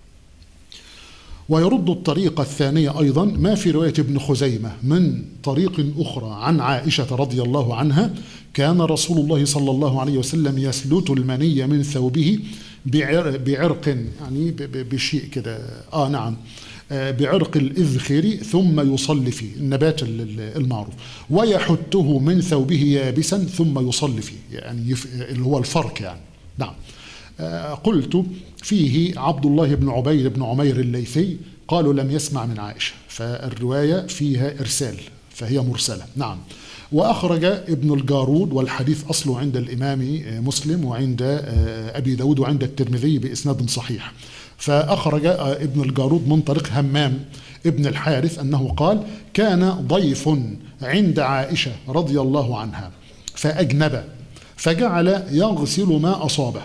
B: ويرد الطريقة الثانية أيضا ما في رواية ابن خزيمة من طريق أخرى عن عائشة رضي الله عنها كان رسول الله صلى الله عليه وسلم يسلت المني من ثوبه بعرق يعني بشيء كده آه نعم بعرق الإذخر ثم يصلي فيه النبات المعروف ويحته من ثوبه يابسا ثم يصلي فيه يعني اللي هو الفرق يعني نعم قلت فيه عبد الله بن عبيد بن عمير الليثي قالوا لم يسمع من عائشة فالرواية فيها إرسال فهي مرسلة نعم وأخرج ابن الجارود والحديث أصله عند الإمام مسلم وعند أبي داود وعند الترمذي بإسناد صحيح فأخرج ابن الجارود من طريق همام ابن الحارث أنه قال كان ضيف عند عائشة رضي الله عنها فأجنب فجعل يغسل ما أصابه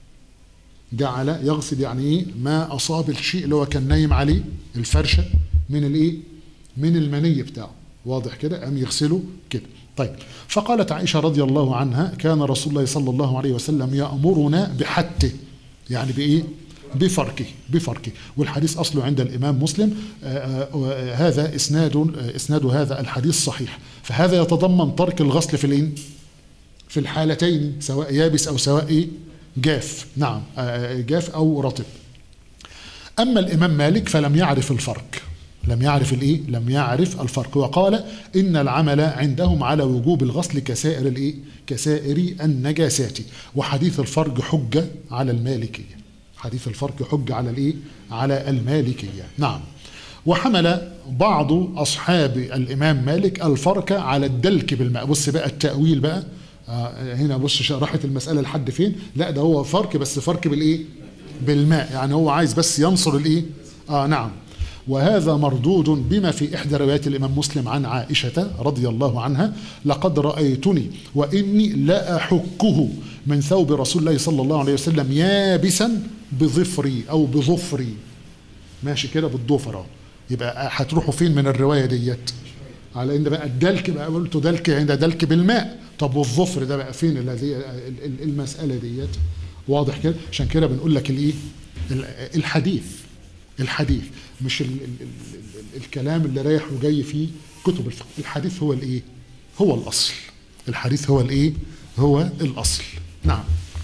B: جعل يغسل يعني ايه ما اصاب الشيء اللي هو كان نايم عليه الفرشه من الايه من المني بتاعه واضح كده قام يغسله كده طيب فقالت عائشه رضي الله عنها كان رسول الله صلى الله عليه وسلم يامرنا بحته يعني بايه بفركه بفركه والحديث اصله عند الامام مسلم آآ آآ هذا اسناد اسناد هذا الحديث صحيح فهذا يتضمن ترك الغسل في الايه في الحالتين سواء يابس او سواء ايه جاف نعم جاف او رطب اما الامام مالك فلم يعرف الفرق لم يعرف الايه لم يعرف الفرق وقال ان العمل عندهم على وجوب الغسل كسائر الايه كسائر النجاسات وحديث الفرج حجه على المالكيه حديث الفرق حجه على الايه على المالكيه نعم وحمل بعض اصحاب الامام مالك الفرك على الدلك بالماء بص بقى التاويل بقى آه هنا بص راحت المساله لحد فين لا ده هو فرك بس فرك بالايه بالماء يعني هو عايز بس ينصر الايه اه نعم وهذا مردود بما في احدى روايات الامام مسلم عن عائشه رضي الله عنها لقد رايتني واني لاحكه من ثوب رسول الله صلى الله عليه وسلم يابسا بظفري او بظفري ماشي كده بالضفر يبقى هتروحوا فين من الروايه ديت على ان بقى الدلك بقى قلت دلك عند دلك بالماء طب والظفر ده بقى فين الذي المساله ديت واضح كده عشان كده بنقول لك الايه الحديث الحديث مش ال ال ال الكلام اللي رايح وجاي فيه كتب الفقه الحديث هو الايه هو الاصل الحديث هو الايه هو الاصل نعم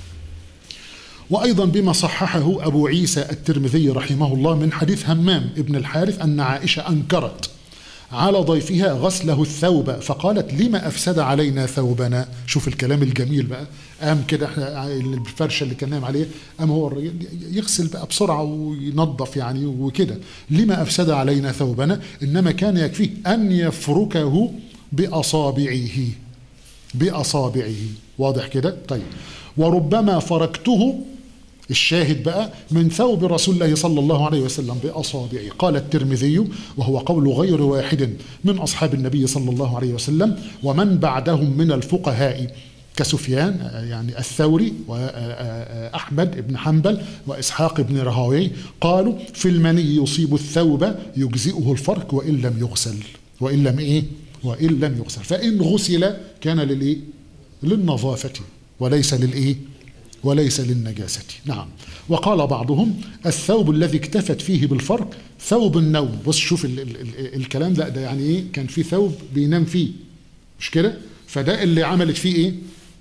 B: وايضا بما صححه ابو عيسى الترمذي رحمه الله من حديث همام ابن الحارث ان عائشه انكرت على ضيفها غسله الثوب فقالت لما افسد علينا ثوبنا شوف الكلام الجميل بقى قام كده احنا الفرشه اللي كان نايم عليه قام هو الراجل يغسل بقى بسرعه وينظف يعني وكده لما افسد علينا ثوبنا انما كان يكفيه ان يفركه باصابعه باصابعه واضح كده طيب وربما فركته الشاهد بقى من ثوب رسول الله صلى الله عليه وسلم بأصابعه قال الترمذي وهو قول غير واحد من أصحاب النبي صلى الله عليه وسلم ومن بعدهم من الفقهاء كسفيان يعني الثوري وأحمد بن حنبل وإسحاق بن رهوي قالوا في المني يصيب الثوب يجزئه الفرق وإن لم يغسل وإن لم إيه وإن لم يغسل فإن غسل كان للإيه للنظافة وليس للإيه وليس للنجاسة نعم وقال بعضهم الثوب الذي اكتفت فيه بالفرق ثوب النوم بص شوف ال ال ال الكلام ده ده يعني ايه كان في ثوب بينام فيه مش كده فده اللي عملت فيه ايه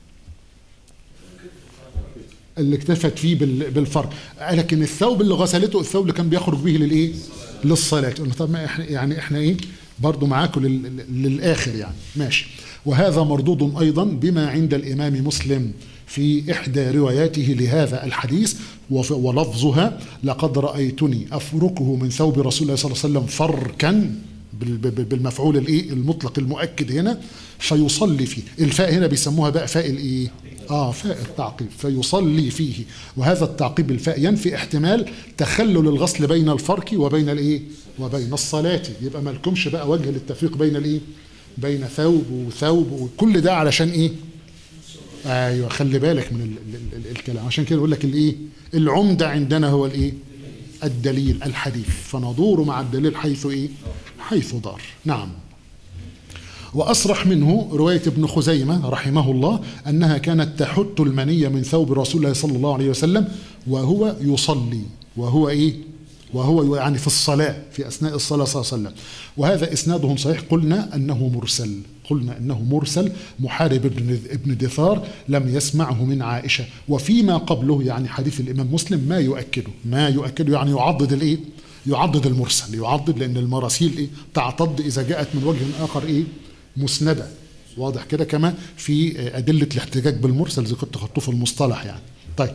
B: اللي اكتفت فيه بالفرق لكن الثوب اللي غسلته الثوب اللي كان بيخرج به للايه للصلاه طب ما احنا يعني احنا ايه برضه معاكم للاخر يعني ماشي وهذا مردود ايضا بما عند الامام مسلم في إحدى رواياته لهذا الحديث ولفظها لقد رأيتني أفركه من ثوب رسول الله صلى الله عليه وسلم فركا بالمفعول الايه المطلق المؤكد هنا فيصلي فيه الفاء هنا بيسموها بقى فاء الايه اه فاء التعقيب فيصلي فيه وهذا التعقيب بالفاء ينفي احتمال تخلل الغسل بين الفرك وبين الايه وبين الصلاه يبقى ما لكمش بقى وجه للتفريق بين الايه بين ثوب وثوب وكل ده علشان ايه ايوه خلي بالك من ال ال ال الكلام عشان كده بقول لك الايه العمده عندنا هو الايه الدليل الحديث فندور مع الدليل حيث ايه حيث دار نعم وأصرح منه رواية ابن خزيمة رحمه الله أنها كانت تحت المنية من ثوب رسول الله صلى الله عليه وسلم وهو يصلي وهو إيه وهو يعني في الصلاة في أثناء الصلاة صلى الله عليه وسلم وهذا إسناده صحيح قلنا أنه مرسل قلنا أنه مرسل محارب ابن ابن دثار لم يسمعه من عائشة وفيما قبله يعني حديث الإمام مسلم ما يؤكده ما يؤكده يعني يعضد الإيه يعضد المرسل يعضد لأن المراسيل إيه تعتض إذا جاءت من وجه آخر إيه مسندة واضح كده كما في أدلة الاحتجاج بالمرسل زي كنت خدته في المصطلح يعني طيب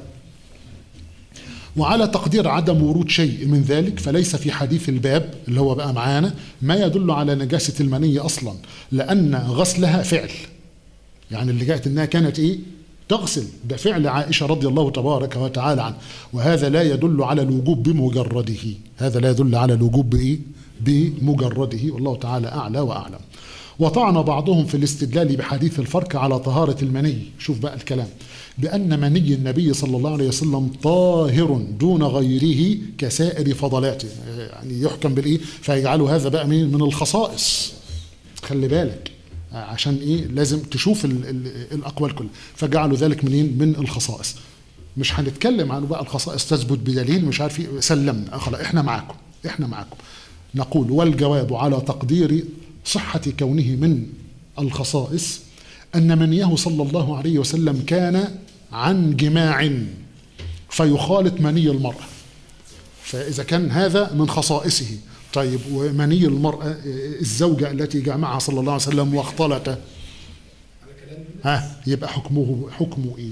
B: وعلى تقدير عدم ورود شيء من ذلك فليس في حديث الباب اللي هو بقى معانا ما يدل على نجاسة المنية أصلا لأن غسلها فعل يعني اللي جاءت إنها كانت إيه تغسل ده فعل عائشة رضي الله تبارك وتعالى عنه وهذا لا يدل على الوجوب بمجرده هذا لا يدل على الوجوب بإيه بمجرده والله تعالى أعلى وأعلم وطعن بعضهم في الاستدلال بحديث الفرق على طهارة المني شوف بقى الكلام بأن مني النبي صلى الله عليه وسلم طاهر دون غيره كسائر فضلاته يعني يحكم بالإيه فيجعلوا هذا بقى من من الخصائص خلي بالك عشان إيه لازم تشوف ال ال الأقوال كلها فجعلوا ذلك منين من الخصائص مش هنتكلم عن بقى الخصائص تثبت بدليل مش عارف ايه سلمنا خلاص احنا معاكم احنا معاكم نقول والجواب على تقدير صحة كونه من الخصائص أن منيه صلى الله عليه وسلم كان عن جماع فيخالط مني المرأة فإذا كان هذا من خصائصه طيب ومني المرأة الزوجة التي جامعها صلى الله عليه وسلم واختلط ها يبقى حكمه حكمه ايه؟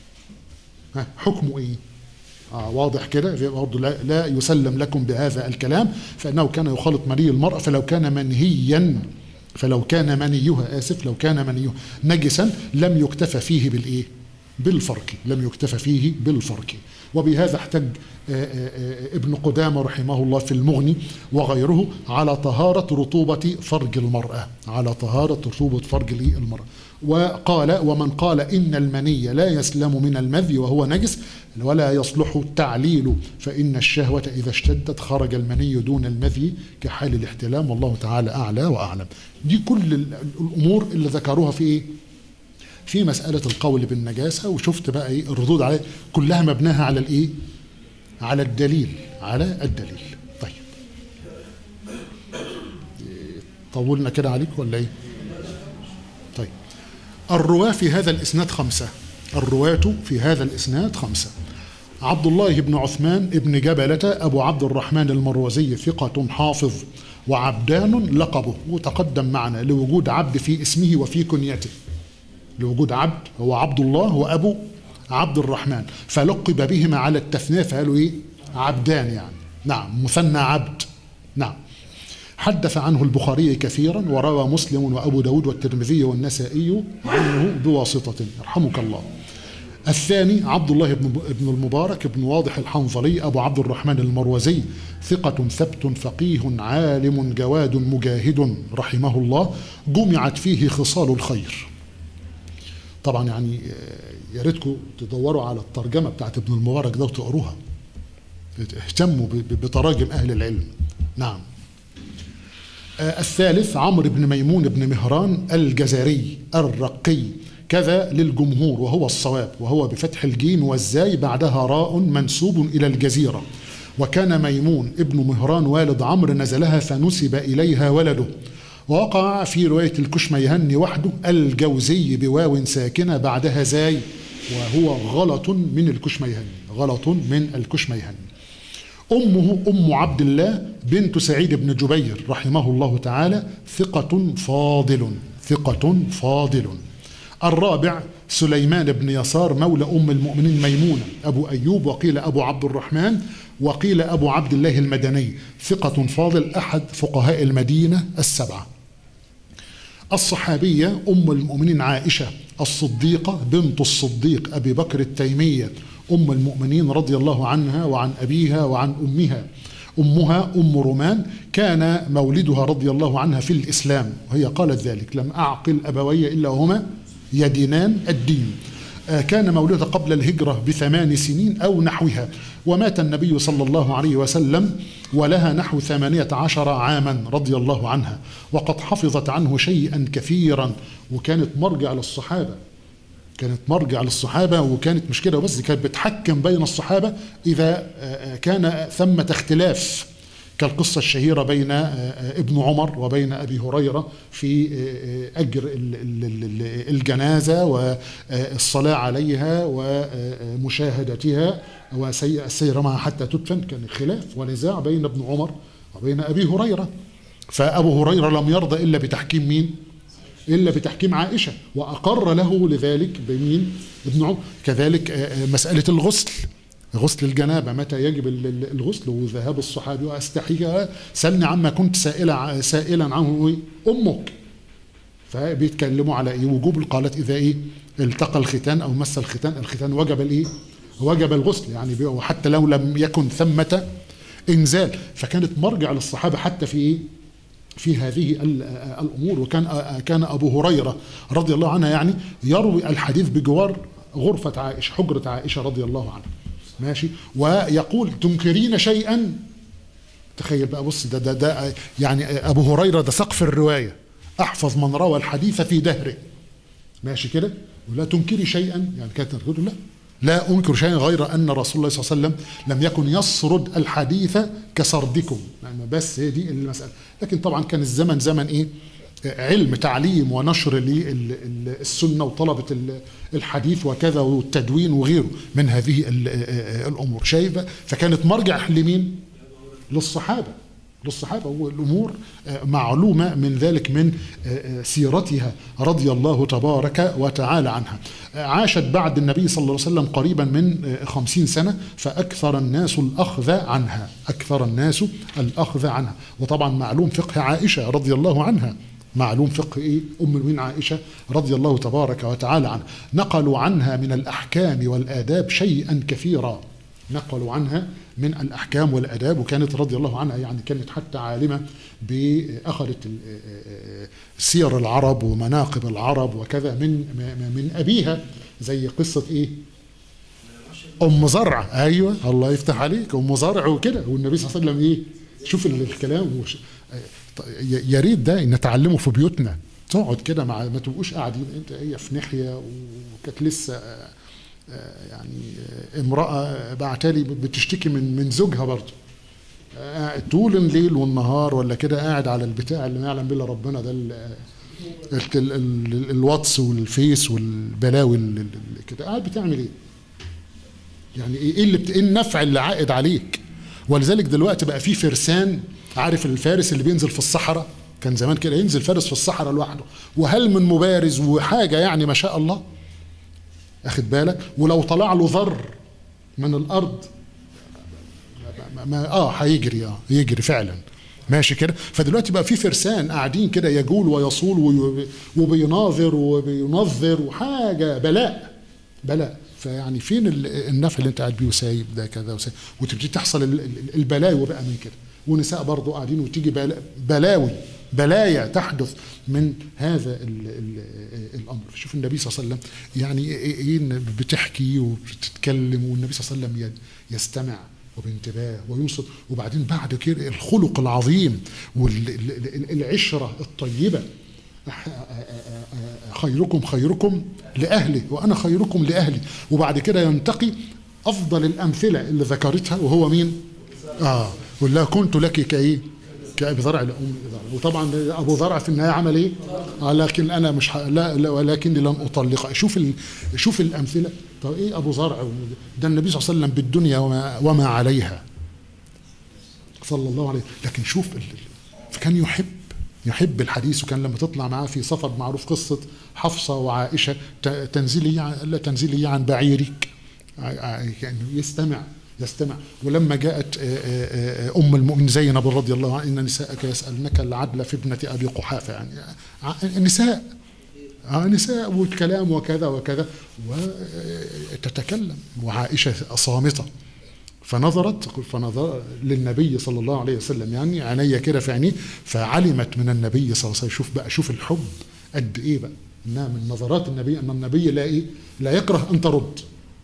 B: ها حكمه ايه؟ آه واضح كده برضه لا, لا يسلم لكم بهذا الكلام فانه كان يخالط مني المرأة فلو كان منهيا فلو كان منيها اسف لو كان منيها نجسا لم يكتفى فيه بالايه؟ بالفرق لم يكتفى فيه بالفرق وبهذا احتج ابن قدامة رحمه الله في المغني وغيره على طهارة رطوبة فرج المرأة على طهارة رطوبة فرج المرأة وقال ومن قال إن المني لا يسلم من المذي وهو نجس ولا يصلح التعليل فإن الشهوة إذا اشتدت خرج المني دون المذي كحال الاحتلام والله تعالى أعلى وأعلم دي كل الأمور اللي ذكروها في إيه؟ في مسألة القول بالنجاسة وشفت بقى إيه الردود عليه كلها مبناها على الإيه؟ على الدليل على الدليل طيب طولنا كده عليك ولا إيه؟ طيب الرواة في هذا الإسناد خمسة الرواة في هذا الإسناد خمسة عبد الله بن عثمان بن جبلة أبو عبد الرحمن المروزي ثقة حافظ وعبدان لقبه وتقدم معنا لوجود عبد في اسمه وفي كنيته لوجود عبد هو عبد الله وأبو عبد الرحمن فلقب بهما على التثنية فقالوا إيه عبدان يعني نعم مثنى عبد نعم حدث عنه البخاري كثيرا وروى مسلم وأبو داود والترمذي والنسائي عنه بواسطة يرحمك الله الثاني عبد الله بن بن المبارك بن واضح الحنظلي أبو عبد الرحمن المروزي ثقة ثبت فقيه عالم جواد مجاهد رحمه الله جمعت فيه خصال الخير طبعا يعني آه، يا ريتكم تدوروا على الترجمة بتاعت ابن المبارك ده وتقروها اهتموا ب- ب- بتراجم أهل العلم نعم آه، الثالث عمرو بن ميمون بن مهران الجزري الرقي كذا للجمهور وهو الصواب وهو بفتح الجيم والزاي بعدها راء منسوب إلى الجزيرة وكان ميمون ابن مهران والد عمرو نزلها فنسب إليها ولده ووقع في رواية الكشميهني وحده الجوزي بواو ساكنة بعدها زاي وهو غلط من الكشميهني غلط من الكشميهني أمه أم عبد الله بنت سعيد بن جبير رحمه الله تعالى ثقة فاضل ثقة فاضل الرابع سليمان بن يسار مولى أم المؤمنين ميمونة أبو أيوب وقيل أبو عبد الرحمن وقيل أبو عبد الله المدني ثقة فاضل أحد فقهاء المدينة السبعة الصحابية أم المؤمنين عائشة الصديقة بنت الصديق أبي بكر التيمية أم المؤمنين رضي الله عنها وعن أبيها وعن أمها أمها أم رومان كان مولدها رضي الله عنها في الإسلام وهي قالت ذلك لم أعقل أبوي إلا وهما يدينان الدين آه، كان مولدها قبل الهجرة بثمان سنين أو نحوها ومات النبي صلى الله عليه وسلم ولها نحو ثمانية عشر عاما رضي الله عنها وقد حفظت عنه شيئا كثيرا وكانت مرجع للصحابة كانت مرجع للصحابة وكانت مش كده بس دي كانت بتحكم بين الصحابة إذا آه، آه، كان ثمة اختلاف كالقصة الشهيرة بين آه، آه، ابن عمر وبين أبي هريرة في آه، آه، أجر ال- ال- ال- ال- الجنازة والصلاة عليها ومشاهدتها والسير معها حتى تدفن كان خلاف ونزاع بين ابن عمر وبين أبي هريرة فأبو هريرة لم يرضى إلا بتحكيم مين؟ إلا بتحكيم عائشة وأقر له لذلك بمين؟ ابن عمر كذلك آه، آه، مسألة الغسل غسل الجنابة متى يجب ال- ال- الغسل وذهاب الصحابي وأستحي سلني عما كنت سائلا سائلا عنه إيه؟ أمك فبيتكلموا على ايه وجوب قالت اذا ايه التقى الختان او مس الختان الختان وجب الايه وجب الغسل يعني بي- وحتى لو لم يكن ثمة انزال فكانت مرجع للصحابه حتى في ايه في هذه ال- الامور وكان كان ابو هريره رضي الله عنها يعني يروي الحديث بجوار غرفه عائشه حجره عائشه رضي الله عنها ماشي ويقول تنكرين شيئا تخيل بقى بص ده ده ده يعني ابو هريره ده سقف الروايه احفظ من روى الحديث في دهره ماشي كده ولا تنكري شيئا يعني كانت تقول لا لا انكر شيئا غير ان رسول الله صلى الله عليه وسلم لم يكن يسرد الحديث كسردكم يعني بس هي دي المساله لكن طبعا كان الزمن زمن ايه علم تعليم ونشر للسنه وطلبه ال- الحديث وكذا والتدوين وغيره من هذه ال- الامور شايفه فكانت مرجع لمين؟ للصحابة للصحابة والأمور آه، معلومة من ذلك من آه، آه، سيرتها رضي الله تبارك وتعالى عنها آه، عاشت بعد النبي صلى الله عليه وسلم قريبا من آه، خمسين سنة فأكثر الناس الأخذ عنها أكثر الناس الأخذ عنها وطبعا معلوم فقه عائشة رضي الله عنها معلوم فقه ايه ام المؤمنين عائشه رضي الله تبارك وتعالى عنها نقلوا عنها من الاحكام والاداب شيئا كثيرا نقلوا عنها من الاحكام والاداب وكانت رضي الله عنها يعني كانت حتى عالمه باخذت ال- سير العرب ومناقب العرب وكذا من من ابيها زي قصه ايه ام زرع ايوه الله يفتح عليك ام زرع وكده والنبي صلى الله عليه وسلم ايه شوف ال- الكلام وش ي- يا ريت ده نتعلمه في بيوتنا تقعد كده مع ما تبقوش قاعدين انت هي في ناحيه وكانت لسه آه، آه، يعني آه، امراه بعتالي بتشتكي من من زوجها برضه قاعد طول الليل والنهار ولا كده قاعد على البتاع اللي ما يعلم به الا ربنا ده ال- ال- ال- ال- الواتس والفيس والبلاوي اللي اللي كده قاعد بتعمل ايه؟ يعني ايه إيه اللي بت... ايه النفع اللي عائد عليك ولذلك دلوقتي بقى في فرسان عارف الفارس اللي بينزل في الصحراء كان زمان كده ينزل فارس في الصحراء لوحده وهل من مبارز وحاجه يعني ما شاء الله اخد بالك ولو طلع له ذر من الارض ما ما اه هيجري اه يجري فعلا ماشي كده فدلوقتي بقى في فرسان قاعدين كده يجول ويصول وي- وبيناظر وبينظر وحاجه بلاء بلاء فيعني فين ال- النفع اللي انت قاعد بيه وسايب ده كذا وسايب وتبتدي تحصل ال- ال- البلاوي بقى من كده ونساء برضه قاعدين وتيجي بلا- بلاوي بلايا تحدث من هذا ال ال الامر شوف النبي صلى الله عليه وسلم يعني ايه إيه إن بتحكي وبتتكلم والنبي صلى الله عليه وسلم ي- يستمع وبانتباه وينصت وبعدين بعد كده الخلق العظيم والعشره الطيبه خيركم خيركم لأهله وأنا خيركم لأهلي وبعد كده ينتقي أفضل الأمثلة اللي ذكرتها وهو مين؟ آه ولا كنت لك كإيه؟ كأبي ذرع لأم ذرع وطبعا أبو ذرع في النهاية عمل إيه؟ آه لكن أنا مش ح... لا, لا ولكني لن أطلقها شوف ال... شوف الأمثلة طب إيه أبو ذرع ده النبي صلى الله عليه وسلم بالدنيا وما, وما عليها صلى الله عليه لكن شوف ال... فكان يحب يحب الحديث وكان لما تطلع معاه في سفر معروف قصة حفصة وعائشة ت- تنزلي عن- لا تنزلي عن بعيرك ع- ع- يعني يستمع يستمع ولما جاءت آه، آه، آه، ام المؤمن زينب رضي الله عنها ان نساءك يسالنك العدل في ابنه ابي قحافه يعني ع- النساء آه نساء والكلام وكذا وكذا وتتكلم وعائشه صامته فنظرت فنظر للنبي صلى الله عليه وسلم يعني عينيا كده في عينيه فعلمت من النبي صلى الله عليه وسلم شوف بقى شوف الحب قد ايه بقى انها من نظرات النبي ان النبي لا ايه لا يكره ان ترد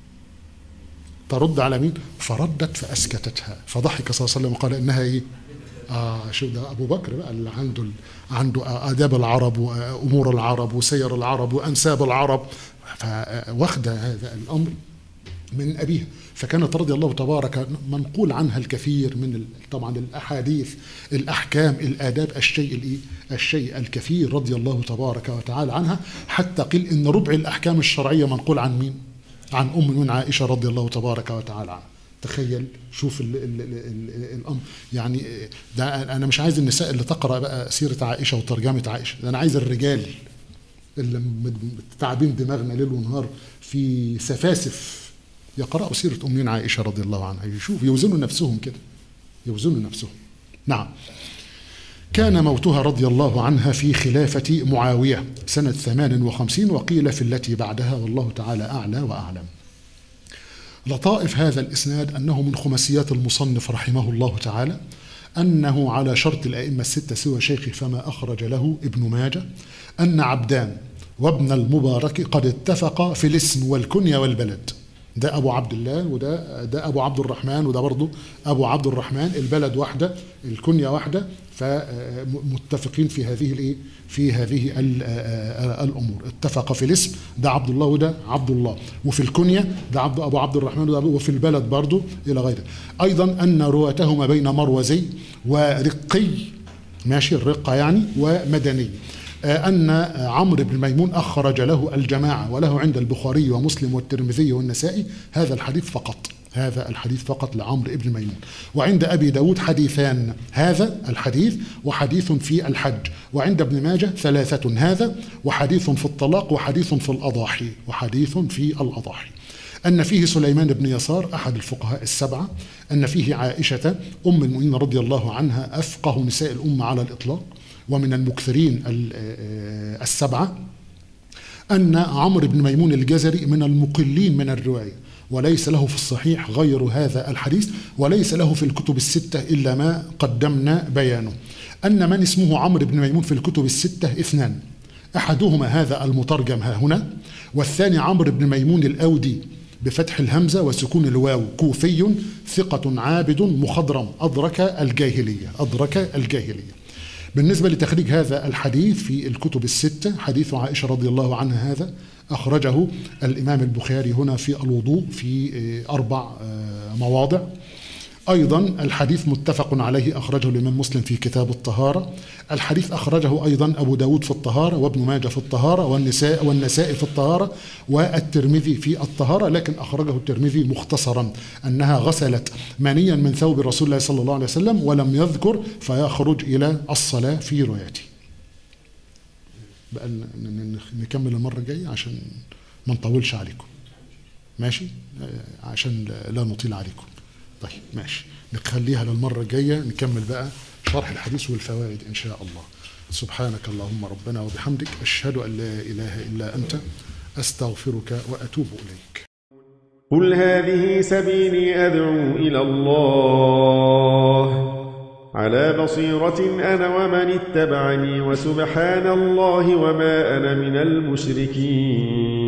B: ترد على مين فردت فاسكتتها فضحك صلى الله عليه وسلم وقال انها ايه اه شو ده ابو بكر بقى اللي عنده عنده اداب العرب وامور العرب وسير العرب وانساب العرب فواخده هذا الامر من أبيها فكانت رضي الله تبارك منقول عنها الكثير من ال- طبعا الأحاديث الأحكام الآداب الشيء الإيه؟ الشيء الكثير رضي الله تبارك وتعالى عنها حتى قيل إن ربع الأحكام الشرعية منقول عن مين؟ عن أم من عائشة رضي الله تبارك وتعالى عنها تخيل شوف ال ال ال ال الامر يعني ده انا مش عايز النساء اللي تقرا بقى سيره عائشه وترجمه عائشه ده انا عايز الرجال اللي تعبين دماغنا ليل ونهار في سفاسف يقرأوا سيرة أمين عائشة رضي الله عنها يشوف يوزنوا نفسهم كده يوزنوا نفسهم نعم كان موتها رضي الله عنها في خلافة معاوية سنة 58 وقيل في التي بعدها والله تعالى أعلى وأعلم لطائف هذا الإسناد أنه من خماسيات المصنف رحمه الله تعالى أنه على شرط الأئمة الستة سوى شيخه فما أخرج له ابن ماجه أن عبدان وابن المبارك قد اتفقا في الاسم والكنية والبلد ده أبو عبد الله وده ده أبو عبد الرحمن وده برضه أبو عبد الرحمن البلد واحدة الكنية واحدة فمتفقين في هذه الايه في هذه ال- الامور اتفق في الاسم ده عبد الله وده عبد الله وفي الكنيه ده عبد ابو عبد الرحمن وده أبو- وفي البلد برضه الى غيره ايضا ان رواتهما بين مروزي ورقي ماشي الرقه يعني ومدني آه، أن عمرو بن ميمون أخرج له الجماعة وله عند البخاري ومسلم والترمذي والنسائي هذا الحديث فقط هذا الحديث فقط لعمرو بن ميمون وعند أبي داود حديثان هذا الحديث وحديث في الحج وعند ابن ماجه ثلاثة هذا وحديث في الطلاق وحديث في الأضاحي وحديث في الأضاحي أن فيه سليمان بن يسار أحد الفقهاء السبعة أن فيه عائشة أم المؤمنين رضي الله عنها أفقه نساء الأمة على الإطلاق ومن المكثرين ال- آه، السبعة أن عمرو بن ميمون الجزري من المقلين من الرواية وليس له في الصحيح غير هذا الحديث وليس له في الكتب الستة إلا ما قدمنا بيانه أن من اسمه عمرو بن ميمون في الكتب الستة اثنان أحدهما هذا المترجم ها هنا والثاني عمرو بن ميمون الأودي بفتح الهمزة وسكون الواو كوفي ثقة عابد مخضرم أدرك الجاهلية أدرك الجاهلية بالنسبة لتخريج هذا الحديث في الكتب الستة حديث عائشة رضي الله عنها هذا أخرجه الإمام البخاري هنا في الوضوء في آه، أربع آه، مواضع أيضا الحديث متفق عليه أخرجه الإمام مسلم في كتاب الطهارة الحديث أخرجه أيضا أبو داود في الطهارة وابن ماجه في الطهارة والنساء والنساء في الطهارة والترمذي في الطهارة لكن أخرجه الترمذي مختصرا أنها غسلت منيا من ثوب رسول الله صلى الله عليه وسلم ولم يذكر فيخرج إلى الصلاة في روايته بقى ن- ن- ن- نكمل المرة الجاية عشان ما نطولش عليكم ماشي آه، عشان لا- لا نطيل عليكم طيب ماشي نخليها للمرة الجاية نكمل بقى شرح الحديث والفوائد إن شاء الله سبحانك اللهم ربنا وبحمدك أشهد أن لا إله إلا أنت أستغفرك وأتوب إليك
C: قل هذه سبيلي أدعو إلى الله على بصيرة أنا ومن اتبعني وسبحان الله وما أنا من المشركين